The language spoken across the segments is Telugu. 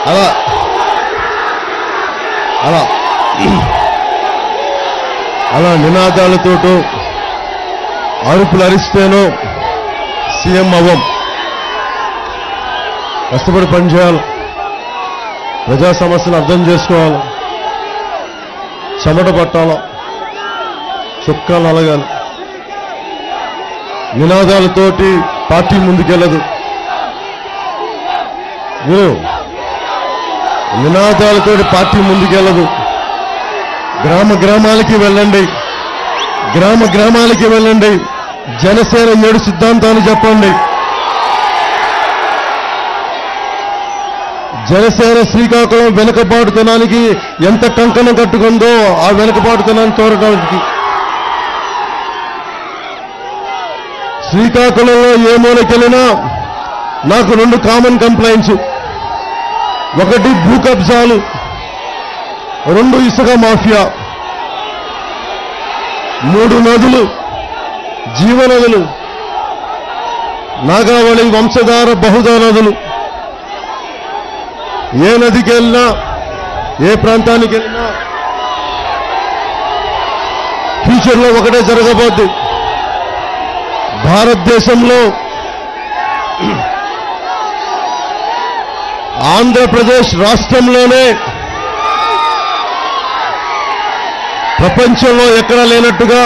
అలా అలా అలా నినాదాలతోటో అరుపులు అరిస్తేనో సీఎం అవ్వం కష్టపడి పనిచేయాలి ప్రజా సమస్యలు అర్థం చేసుకోవాలి చెమట పట్టాలి చుక్కాలు అలగాలి నినాదాలతోటి పార్టీ ముందుకెళ్ళదు మీరు నినాదాలతోటి పార్టీ ముందుకెళ్ళదు గ్రామ గ్రామాలకి వెళ్ళండి గ్రామ గ్రామాలకి వెళ్ళండి జనసేన ఏడు సిద్ధాంతాలు చెప్పండి జనసేన శ్రీకాకుళం వెనుకబాటుతనానికి ఎంత కంకణం కట్టుకుందో ఆ వెనుకబాటుతనాన్ని తోరడానికి శ్రీకాకుళంలో ఏ మూలకెళ్ళినా నాకు రెండు కామన్ కంప్లైంట్స్ ఒకటి భూ కబ్జాలు రెండు ఇసుక మాఫియా మూడు నదులు జీవనదులు నాగావళి వంశధార బహుధా నదులు ఏ నదికి వెళ్ళినా ఏ ప్రాంతానికి వెళ్ళినా ఫ్యూచర్లో ఒకటే జరగబోద్ది భారతదేశంలో ఆంధ్రప్రదేశ్ రాష్ట్రంలోనే ప్రపంచంలో ఎక్కడా లేనట్టుగా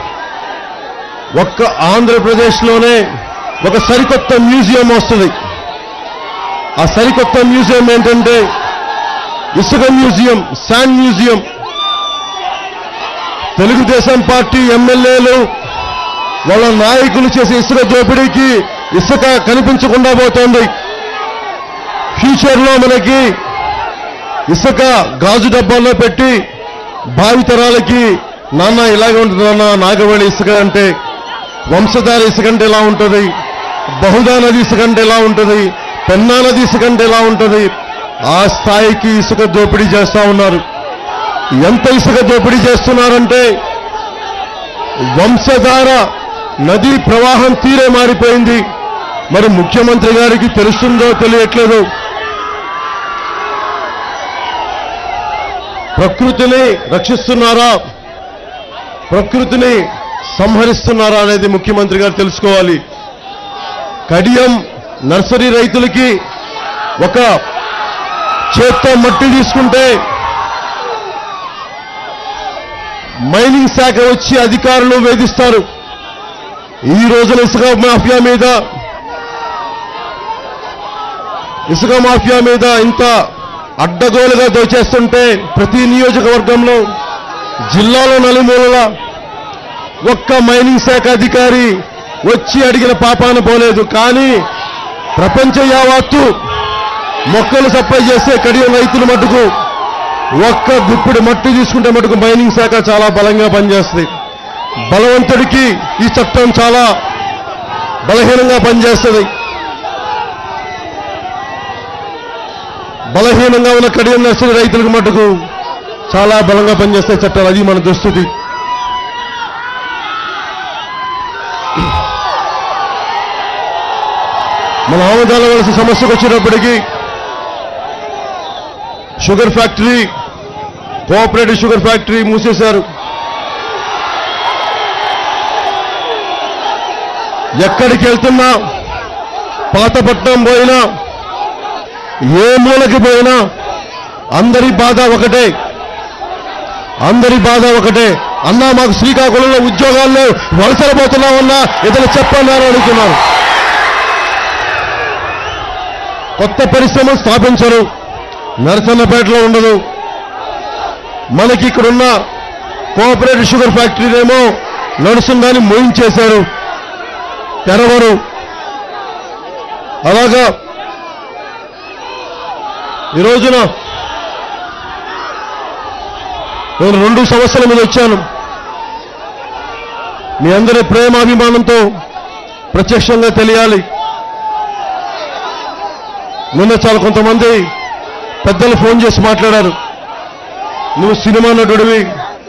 ఒక్క ఆంధ్రప్రదేశ్లోనే ఒక సరికొత్త మ్యూజియం వస్తుంది ఆ సరికొత్త మ్యూజియం ఏంటంటే ఇసుక museum sand museum Telugu Desam party ఎమ్మెల్యేలు వాళ్ళ నాయకులు చేసే ఇసుక దోపిడీకి ఇసుక కనిపించకుండా పోతోంది ఫ్యూచర్లో మనకి ఇసుక గాజు డబ్బాల్లో పెట్టి భావితరాలకి నాన్న ఇలాగే ఉంటుంది నాన్న నాగవళి ఇసుక అంటే వంశధార ఇసుక అంటే ఎలా ఉంటుంది బహుదా నది ఇసుక అంటే ఎలా ఉంటుంది పెన్నా నది ఇసుక అంటే ఎలా ఉంటుంది ఆ స్థాయికి ఇసుక దోపిడీ చేస్తా ఉన్నారు ఎంత ఇసుక దోపిడీ చేస్తున్నారంటే వంశధార నదీ ప్రవాహం తీరే మారిపోయింది మరి ముఖ్యమంత్రి గారికి తెలుస్తుందో తెలియట్లేదు ప్రకృతిని రక్షిస్తున్నారా ప్రకృతిని సంహరిస్తున్నారా అనేది ముఖ్యమంత్రి గారు తెలుసుకోవాలి కడియం నర్సరీ రైతులకి ఒక చేత్తో మట్టి తీసుకుంటే మైనింగ్ శాఖ వచ్చి అధికారులు వేధిస్తారు ఈ రోజున ఇసుక మాఫియా మీద ఇసుక మాఫియా మీద ఇంత అడ్డగోలుగా దోచేస్తుంటే ప్రతి నియోజకవర్గంలో జిల్లాలో నలుమూలల ఒక్క మైనింగ్ శాఖ అధికారి వచ్చి అడిగిన పాపాన పోలేదు కానీ ప్రపంచ యావత్తు మొక్కలు సప్లై చేసే కడియం రైతుల మటుకు ఒక్క గుప్పిడి మట్టి తీసుకుంటే మటుకు మైనింగ్ శాఖ చాలా బలంగా పనిచేస్తుంది బలవంతుడికి ఈ చట్టం చాలా బలహీనంగా పనిచేస్తుంది బలహీనంగా ఉన్న కడియం నర్సరీ రైతులకు మటుకు చాలా బలంగా పనిచేస్తాయి చట్టాలు అది మన దుస్థితి మన ఆమదాల వలస సమస్యకు వచ్చేటప్పటికి sugar factory cooperative sugar factory మూసేశారు ఎక్కడికి వెళ్తున్నా పాతపట్నం పోయినా ఏ మూలకి పోయినా అందరి బాధ ఒకటే అందరి బాధ ఒకటే అన్నా మాకు శ్రీకాకుళంలో ఉద్యోగాల్లో వలసలు పోతున్నామన్నా ఇతను చెప్పన్నారు అడుగుతున్నారు కొత్త పరిశ్రమ స్థాపించరు నరసన్నపేటలో ఉండదు మనకి ఇక్కడున్న కోఆపరేటివ్ షుగర్ ఫ్యాక్టరీనేమో నడుస్తుందని మోయించేశారు తెరవరు అలాగా ఈ రోజున నేను రెండు సమస్యల మీద వచ్చాను మీ అందరి ప్రేమాభిమానంతో ప్రత్యక్షంగా తెలియాలి నిన్న చాలా కొంతమంది పెద్దలు ఫోన్ చేసి మాట్లాడారు నువ్వు సినిమా నటుడివి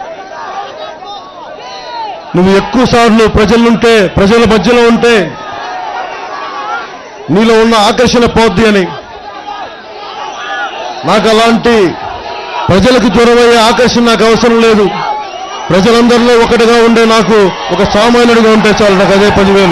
నువ్వు ఎక్కువ సార్లు ప్రజలుంటే ప్రజల మధ్యలో ఉంటే నీలో ఉన్న ఆకర్షణ పోద్ది అని నాకు అలాంటి ప్రజలకు దూరమయ్యే ఆకర్షణ నాకు అవసరం లేదు ప్రజలందరిలో ఒకటిగా ఉండే నాకు ఒక సామాన్యుడిగా ఉంటే చాలు నాకు అదే పదివేలు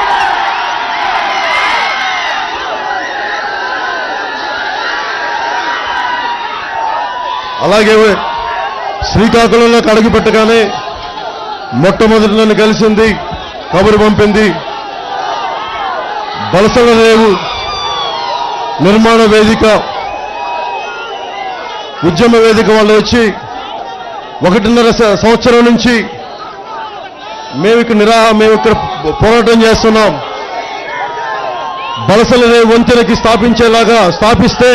అలాగే శ్రీకాకుళంలో అడుగు పెట్టగానే మొట్టమొదటి నన్ను కలిసింది కబురు పంపింది బలసల రేవు నిర్మాణ వేదిక ఉద్యమ వేదిక వాళ్ళు వచ్చి ఒకటిన్నర స- సంవత్సరం నుంచి మేము ఇక్కడ నిరా మేము ఇక్కడ పోరాటం చేస్తున్నాం బలసల రేవు వంతెనకి స్థాపించేలాగా స్థాపిస్తే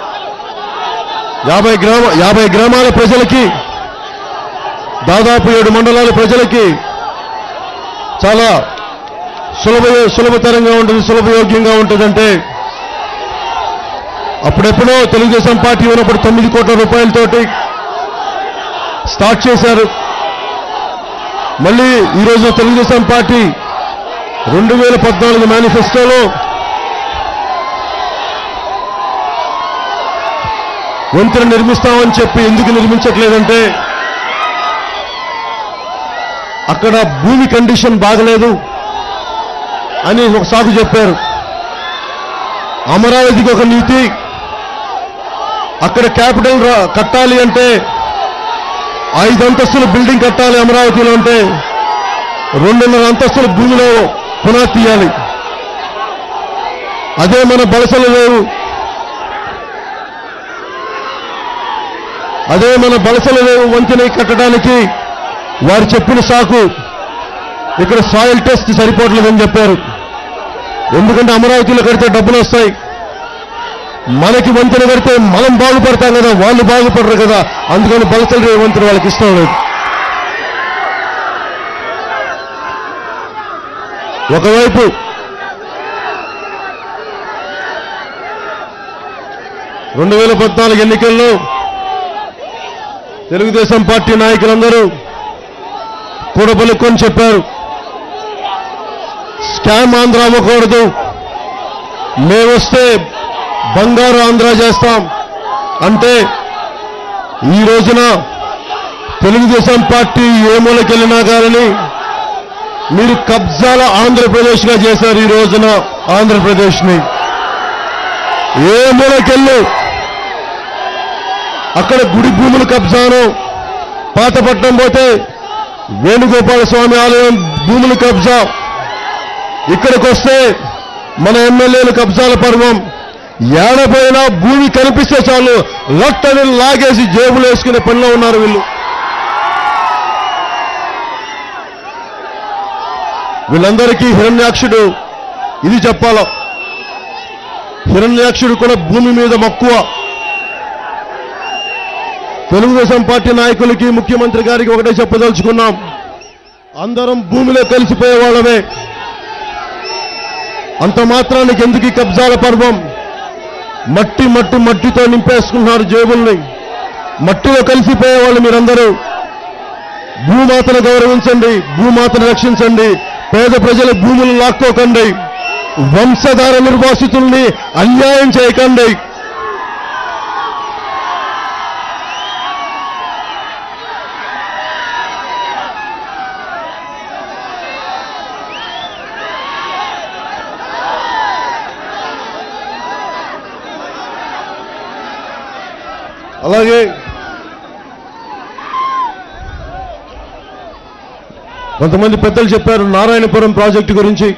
యాభై గ్రామ యాభై గ్రామాల ప్రజలకి దాదాపు ఏడు మండలాల ప్రజలకి చాలా సులభ సులభతరంగా ఉంటుంది సులభయోగ్యంగా ఉంటుందంటే అప్పుడెప్పుడో తెలుగుదేశం పార్టీ ఉన్నప్పుడు తొమ్మిది కోట్ల రూపాయలతోటి స్టార్ట్ చేశారు మళ్ళీ ఈరోజు తెలుగుదేశం పార్టీ రెండు వేల పద్నాలుగు మేనిఫెస్టోలో వంతెన నిర్మిస్తామని చెప్పి ఎందుకు నిర్మించట్లేదంటే అక్కడ భూమి కండిషన్ బాగలేదు అని ఒక సాకు చెప్పారు అమరావతికి ఒక నీతి అక్కడ క్యాపిటల్ రా- కట్టాలి అంటే ఐదు అంతస్తుల బిల్డింగ్ కట్టాలి అమరావతిలో అంటే రెండున్నర అంతస్తుల భూమిలో పునాది తీయాలి అదే మన బలసలు లేవు అదే మన బలసల రేవు వంతెన కట్టడానికి వారు చెప్పిన సాకు ఇక్కడ సాయిల్ టెస్ట్ సరిపోవట్లేదని చెప్పారు ఎందుకంటే అమరావతిలో కడితే డబ్బులు వస్తాయి మనకి వంతెన కడితే మనం బాగుపడతాం కదా వాళ్ళు బాగుపడరు కదా అందుకని బలసల రేవు వంతెన వాళ్ళకి ఇష్టం లేదు ఒకవైపు రెండు వేల పద్నాలుగు ఎన్నికల్లో తెలుగుదేశం పార్టీ నాయకులందరూ కూడబలుక్కొని చెప్పారు స్కామ్ ఆంధ్ర అవ్వకూడదు మేమొస్తే బంగారు ఆంధ్ర చేస్తాం అంటే ఈ రోజున తెలుగుదేశం పార్టీ ఏ మూలకెళ్ళినా కానీ మీరు కబ్జాల ఆంధ్రప్రదేశ్గా చేశారు ఈ రోజున ఆంధ్రప్రదేశ్ని ఏ మూలకెళ్ళు అక్కడ గుడి భూములు కబ్జాను పాతపట్నం పోతే వేణుగోపాల స్వామి ఆలయం భూములు కబ్జా ఇక్కడికి వస్తే మన ఎమ్మెల్యేలు కబ్జాల పర్వం ఏడపోయినా భూమి కనిపిస్తే చాలు లట్టని లాగేసి జేబులు వేసుకునే పనిలో ఉన్నారు వీళ్ళు వీళ్ళందరికీ హిరణ్యాక్షుడు ఇది చెప్పాల హిరణ్యాక్షుడు కూడా భూమి మీద మక్కువ తెలుగుదేశం పార్టీ నాయకులకి ముఖ్యమంత్రి గారికి ఒకటే చెప్పదలుచుకున్నాం అందరం భూమిలో కలిసిపోయే వాళ్ళమే అంత మాత్రానికి ఎందుకు ఈ కబ్జాల పర్వం మట్టి మట్టి మట్టితో నింపేసుకుంటున్నారు జేబుల్ని మట్టిలో కలిసిపోయే వాళ్ళు మీరందరూ భూమాతను గౌరవించండి భూమాతను రక్షించండి పేద ప్రజల భూములు లాక్కోకండి వంశధార నిర్వాసితుల్ని అన్యాయం చేయకండి అలాగే కొంతమంది పెద్దలు చెప్పారు నారాయణపురం ప్రాజెక్టు గురించి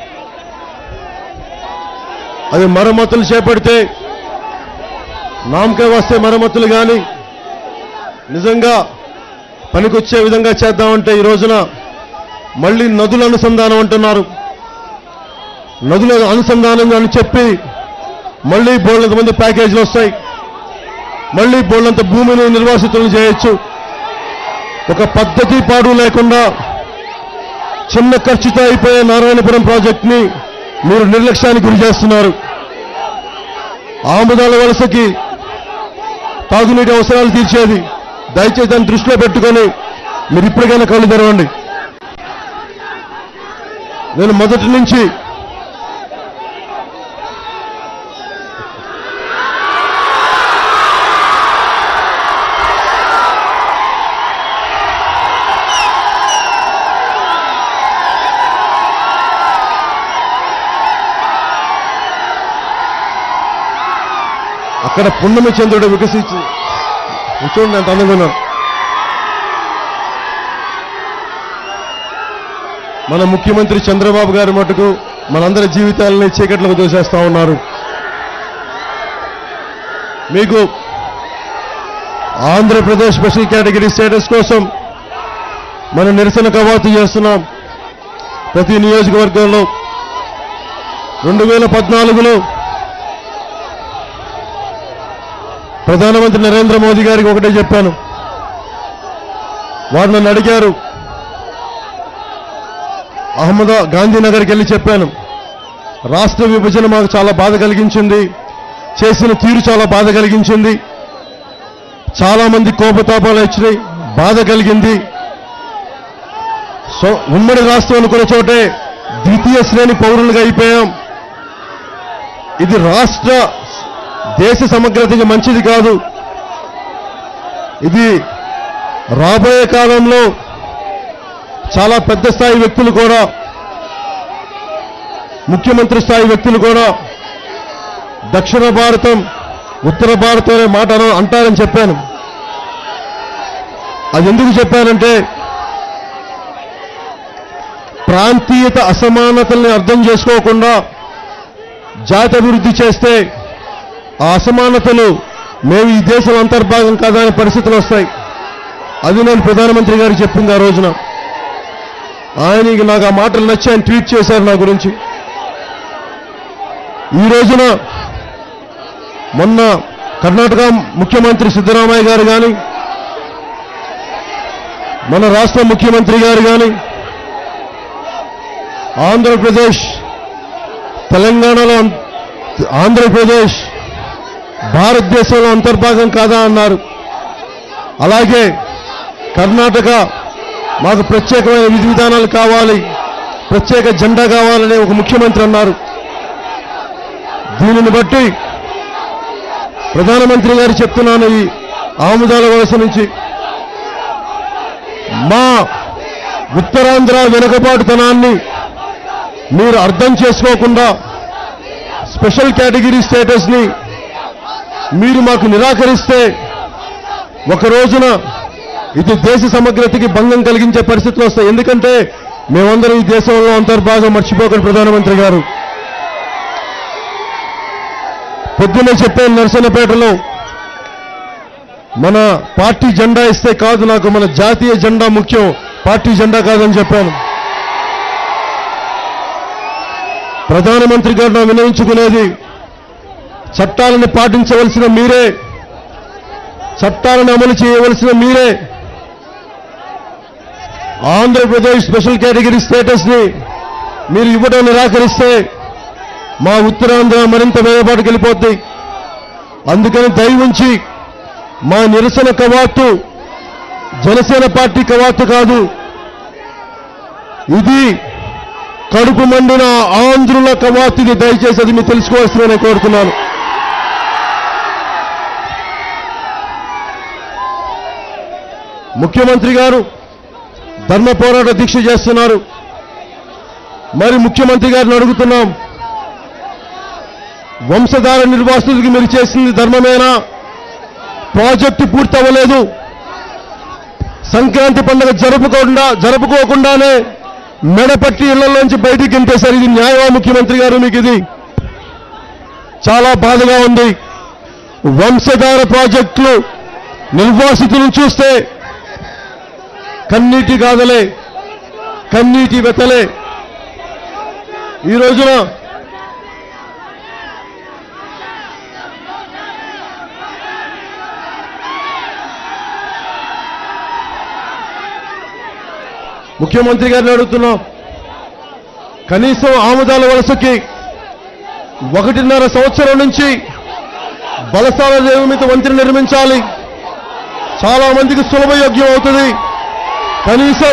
అది మరమ్మతులు చేపడితే నామకే వస్తే మరమ్మతులు కానీ నిజంగా పనికొచ్చే విధంగా చేద్దామంటే ఈ రోజున మళ్ళీ నదుల అనుసంధానం అంటున్నారు నదుల అనుసంధానం అని చెప్పి మళ్ళీ బోళ్ళంత మంది ప్యాకేజీలు వస్తాయి మళ్ళీ బోళ్ళంత భూమిని నిర్వాసితులను చేయొచ్చు ఒక పద్ధతి పాడు లేకుండా చిన్న ఖర్చుతో అయిపోయే నారాయణపురం ప్రాజెక్టుని మీరు నిర్లక్ష్యానికి గురి చేస్తున్నారు ఆముదాల వలసకి తాగునీటి అవసరాలు తీర్చేది దయచేసి దాన్ని దృష్టిలో పెట్టుకొని మీరు ఇప్పటికైనా కళ్ళు తెరవండి నేను మొదటి నుంచి అక్కడ పున్నమి చంద్రుడు వికసించి చూడండి ఎంత అందంగా ఉన్నాడు మన ముఖ్యమంత్రి చంద్రబాబు గారి మటుకు మనందరి జీవితాలని చీకట్లకు దోసేస్తా ఉన్నారు మీకు ఆంధ్రప్రదేశ్ స్పెషల్ కేటగిరీ స్టేటస్ కోసం మనం నిరసన కవాతు చేస్తున్నాం ప్రతి నియోజకవర్గంలో రెండు వేల పద్నాలుగులో ప్రధానమంత్రి నరేంద్ర మోదీ గారికి ఒకటే చెప్పాను వారు నన్ను అడిగారు అహ్మదా గాంధీనగర్కి వెళ్ళి చెప్పాను రాష్ట్ర విభజన మాకు చాలా బాధ కలిగించింది చేసిన తీరు చాలా బాధ కలిగించింది చాలా మంది కోపతాపాలు వచ్చినాయి బాధ కలిగింది సో ఉమ్మడి రాష్ట్రం అనుకున్న చోటే ద్వితీయ శ్రేణి పౌరులుగా అయిపోయాం ఇది రాష్ట్ర దేశ సమగ్రతకి మంచిది కాదు ఇది రాబోయే కాలంలో చాలా పెద్ద స్థాయి వ్యక్తులు కూడా ముఖ్యమంత్రి స్థాయి వ్యక్తులు కూడా దక్షిణ భారతం ఉత్తర భారతం అనే మాట అన- అంటారని చెప్పాను అది ఎందుకు చెప్పానంటే ప్రాంతీయత అసమానతల్ని అర్థం చేసుకోకుండా జాతి అభివృద్ధి చేస్తే ఆ అసమానతలు మేము ఈ దేశం అంతర్భాగం కాదా అనే పరిస్థితులు వస్తాయి అది నేను ప్రధానమంత్రి గారికి చెప్పింది ఆ రోజున ఆయనకి నాకు ఆ మాటలు నచ్చి ఆయన ట్వీట్ చేశారు నా గురించి ఈ రోజున మొన్న కర్ణాటక ముఖ్యమంత్రి సిద్ధరామయ్య గారు కానీ మన రాష్ట్ర ముఖ్యమంత్రి గారు కానీ ఆంధ్రప్రదేశ్ తెలంగాణలో అం- ఆంధ్రప్రదేశ్ భారతదేశంలో అంతర్భాగం కాదా అన్నారు అలాగే కర్ణాటక మాకు ప్రత్యేకమైన విధి విధానాలు కావాలి ప్రత్యేక జెండా కావాలని ఒక ముఖ్యమంత్రి అన్నారు దీనిని బట్టి ప్రధానమంత్రి గారు చెప్తున్నాను ఈ ఆముదాల వలస నుంచి మా ఉత్తరాంధ్ర వెనుకబాటుతనాన్ని మీరు అర్థం చేసుకోకుండా స్పెషల్ కేటగిరీ స్టేటస్ని మీరు మాకు నిరాకరిస్తే ఒక రోజున ఇది దేశ సమగ్రతకి భంగం కలిగించే పరిస్థితులు వస్తాయి ఎందుకంటే మేమందరం ఈ దేశంలో అంతర్భాగం మర్చిపోకండి ప్రధానమంత్రి గారు పొద్దున్నే చెప్పాను నరసన్నపేటలో మన పార్టీ జెండా ఇస్తే కాదు నాకు మన జాతీయ జెండా ముఖ్యం పార్టీ జెండా కాదని చెప్పాను ప్రధానమంత్రి గారు నా వినయించుకునేది చట్టాలను పాటించవలసిన మీరే చట్టాలను అమలు చేయవలసిన మీరే ఆంధ్రప్రదేశ్ స్పెషల్ కేటగిరీ స్టేటస్ ని మీరు ఇవ్వడం నిరాకరిస్తే మా ఉత్తరాంధ్ర మరింత వేగపాటుకు వెళ్ళిపోద్ది అందుకని దయ ఉంచి మా నిరసన కవాతు జనసేన పార్టీ కవాతు కాదు ఇది కడుపు మండిన ఆంధ్రుల కవాతుది దయచేసి అది మీరు తెలుసుకోవాల్సిందని నేను కోరుతున్నాను ముఖ్యమంత్రి గారు ధర్మ పోరాట దీక్ష చేస్తున్నారు మరి ముఖ్యమంత్రి గారిని అడుగుతున్నాం వంశధార నిర్వాసితులకి మీరు చేసింది ధర్మమేనా ప్రాజెక్టు పూర్తి అవ్వలేదు సంక్రాంతి పండుగ జరుపుకోకుండా జరుపుకోకుండానే మెడపట్టి ఇళ్లలోంచి బయటికి గెంటేశారు ఇది న్యాయమా ముఖ్యమంత్రి గారు మీకు ఇది చాలా బాధగా ఉంది వంశధార ప్రాజెక్టులు నిర్వాసితులను చూస్తే కన్నీటి గాథలే కన్నీటి వెతలే ఈ రోజున ముఖ్యమంత్రి గారిని అడుగుతున్నాం కనీసం ఆముదాల వలసకి ఒకటిన్నర సంవత్సరం నుంచి బలసాల దేవి మీద వంతెన నిర్మించాలి చాలా మందికి సులభయోగ్యం అవుతుంది కనీసం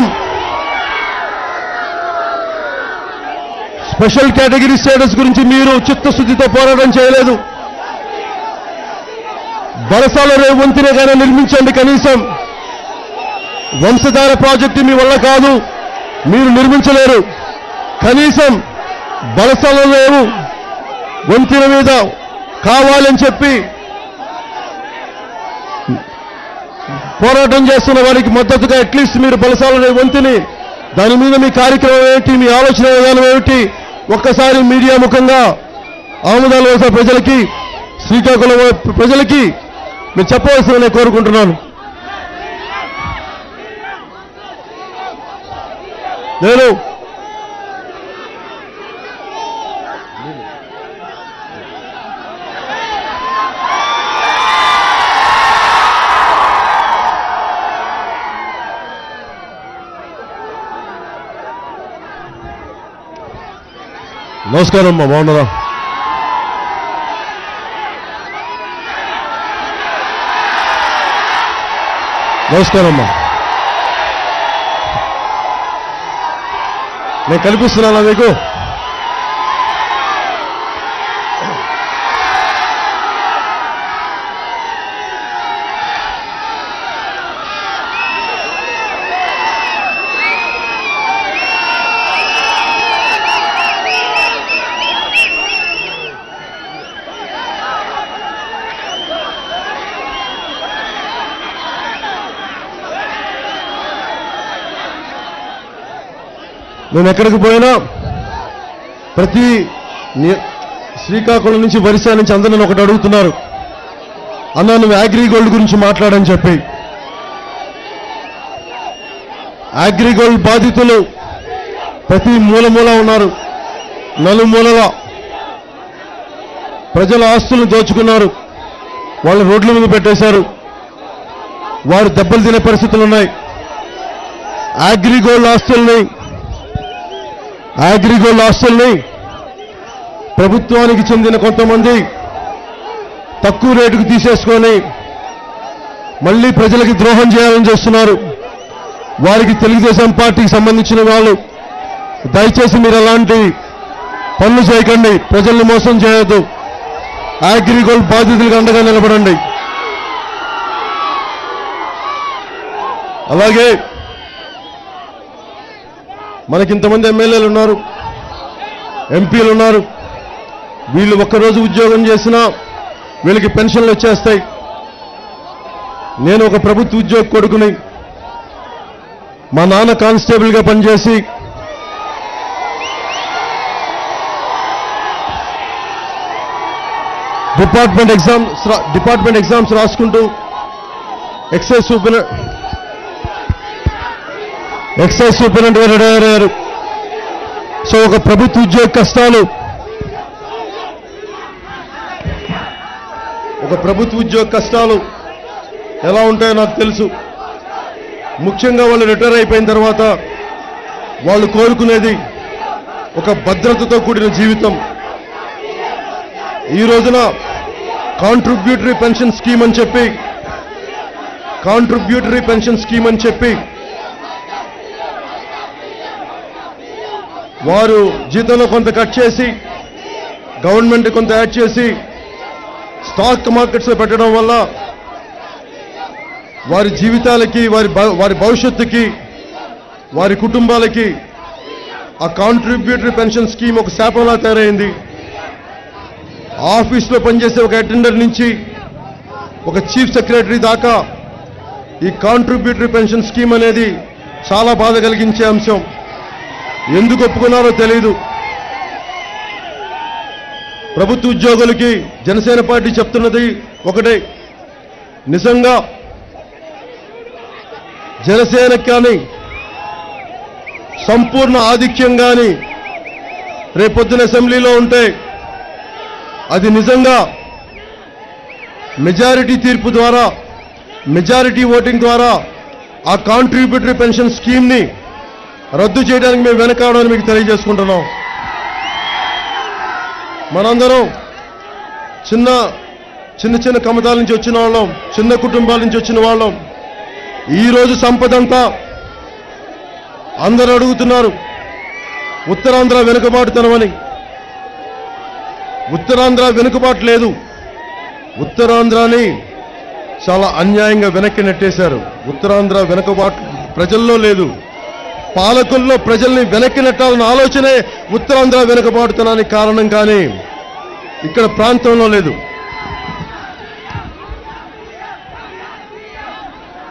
స్పెషల్ కేటగిరీ స్టేటస్ గురించి మీరు చిత్తశుద్ధితో పోరాటం చేయలేదు బలసాల రేవు వంతెనగానే నిర్మించండి కనీసం వంశధార ప్రాజెక్టు మీ వల్ల కాదు మీరు నిర్మించలేరు కనీసం బలసల లేవు వంతెన మీద కావాలని చెప్పి పోరాటం చేస్తున్న వారికి మద్దతుగా అట్లీస్ట్ మీరు బలసాలనే వంతుని దాని మీద మీ కార్యక్రమం ఏమిటి మీ ఆలోచన విధానం ఏమిటి ఒక్కసారి మీడియా ముఖంగా ఆముదాల వలస ప్రజలకి శ్రీకాకుళం ప్రజలకి మీరు చెప్పవలసిన నేను కోరుకుంటున్నాను నేను నమస్కారం అమ్మా బాగున్నారా నమస్కారం అమ్మా నేను కనిపిస్తున్నానా మీకు నేను ఎక్కడికి పోయినా ప్రతి ని- శ్రీకాకుళం నుంచి వరిసా నుంచి అందరూ నన్ను ఒకటి అడుగుతున్నారు అన్న నువ్వు అగ్రిగోల్డ్ గురించి మాట్లాడని చెప్పి అగ్రిగోల్డ్ బాధితులు ప్రతి మూల మూల ఉన్నారు నలుమూలల ప్రజల ఆస్తులను దోచుకున్నారు వాళ్ళ రోడ్ల మీద పెట్టేశారు వారు దెబ్బలు తినే పరిస్థితులు ఉన్నాయి అగ్రిగోల్డ్ ఆస్తుల్ని అగ్రిగోల్డ్ ఆస్తుల్ని ప్రభుత్వానికి చెందిన కొంతమంది తక్కువ రేటుకు తీసేసుకొని మళ్ళీ ప్రజలకి ద్రోహం చేయాలని చూస్తున్నారు వారికి తెలుగుదేశం పార్టీకి సంబంధించిన వాళ్ళు దయచేసి మీరు అలాంటి పనులు చేయకండి ప్రజల్ని మోసం చేయొద్దు అగ్రిగోల్డ్ బాధితులకు అండగా నిలబడండి అలాగే మనకి ఇంతమంది ఎమ్మెల్యేలు ఉన్నారు ఎంపీలు ఉన్నారు వీళ్ళు ఒక్కరోజు ఉద్యోగం చేసినా వీళ్ళకి పెన్షన్లు వచ్చేస్తాయి నేను ఒక ప్రభుత్వ ఉద్యోగ కొడుకుని మా నాన్న కానిస్టేబుల్గా పనిచేసి డిపార్ట్మెంట్ ఎగ్జామ్స్ రా- డిపార్ట్మెంట్ ఎగ్జామ్స్ రాసుకుంటూ excise super excise superintendent retire అయ్యారు సో ఒక ప్రభుత్వ ఉద్యోగ కష్టాలు ఒక ప్రభుత్వ ఉద్యోగ కష్టాలు ఎలా ఉంటాయో నాకు తెలుసు ముఖ్యంగా వాళ్ళు రిటైర్ అయిపోయిన తర్వాత వాళ్ళు కోరుకునేది ఒక భద్రతతో కూడిన జీవితం ఈ రోజున కాంట్రిబ్యూటరీ పెన్షన్ స్కీమ్ అని చెప్పి కాంట్రిబ్యూటరీ పెన్షన్ స్కీమ్ అని చెప్పి వారు జీతంలో కొంత కట్ చేసి గవర్నమెంట్ కొంత యాడ్ చేసి స్టాక్ మార్కెట్స్లో పెట్టడం వల్ల వారి జీవితాలకి వారి భ- వారి భవిష్యత్తుకి వారి కుటుంబాలకి ఆ కాంట్రిబ్యూటరీ పెన్షన్ స్కీమ్ ఒక శాపంలా తయారైంది ఆఫీస్లో పనిచేసే ఒక అటెండర్ నుంచి ఒక చీఫ్ సెక్రటరీ దాకా ఈ కాంట్రిబ్యూటరీ పెన్షన్ స్కీమ్ అనేది చాలా బాధ కలిగించే అంశం ఎందుకు ఒప్పుకున్నారో తెలియదు ప్రభుత్వ ఉద్యోగులకి జనసేన పార్టీ చెప్తున్నది ఒకటే నిజంగా జనసేనకి కానీ సంపూర్ణ ఆధిక్యం కానీ రేపొద్దున అసెంబ్లీలో ఉంటే అది నిజంగా మెజారిటీ తీర్పు ద్వారా మెజారిటీ ఓటింగ్ ద్వారా ఆ కాంట్రిబ్యూటరీ పెన్షన్ స్కీమ్ని రద్దు చేయడానికి మేము వెనకాడని మీకు తెలియజేసుకుంటున్నాం మనందరం చిన్న చిన్న చిన్న కమతాల నుంచి వచ్చిన వాళ్ళం చిన్న కుటుంబాల నుంచి వచ్చిన వాళ్ళం ఈ రోజు సంపద అంతా అందరూ అడుగుతున్నారు ఉత్తరాంధ్ర వెనుకబాటుతనమని ఉత్తరాంధ్ర వెనుకబాటు లేదు ఉత్తరాంధ్రాని చాలా అన్యాయంగా వెనక్కి నెట్టేశారు ఉత్తరాంధ్ర వెనుకబాటు ప్రజల్లో లేదు పాలకుల్లో ప్రజల్ని వెనక్కి నెట్టాలన్న ఆలోచనే ఉత్తరాంధ్ర వెనుకబాటుతనానికి కారణం కానీ ఇక్కడ ప్రాంతంలో లేదు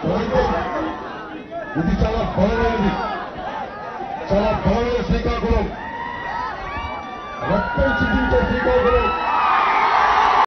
క్యాపిటల్ సిటీ శ్రీకాకుళం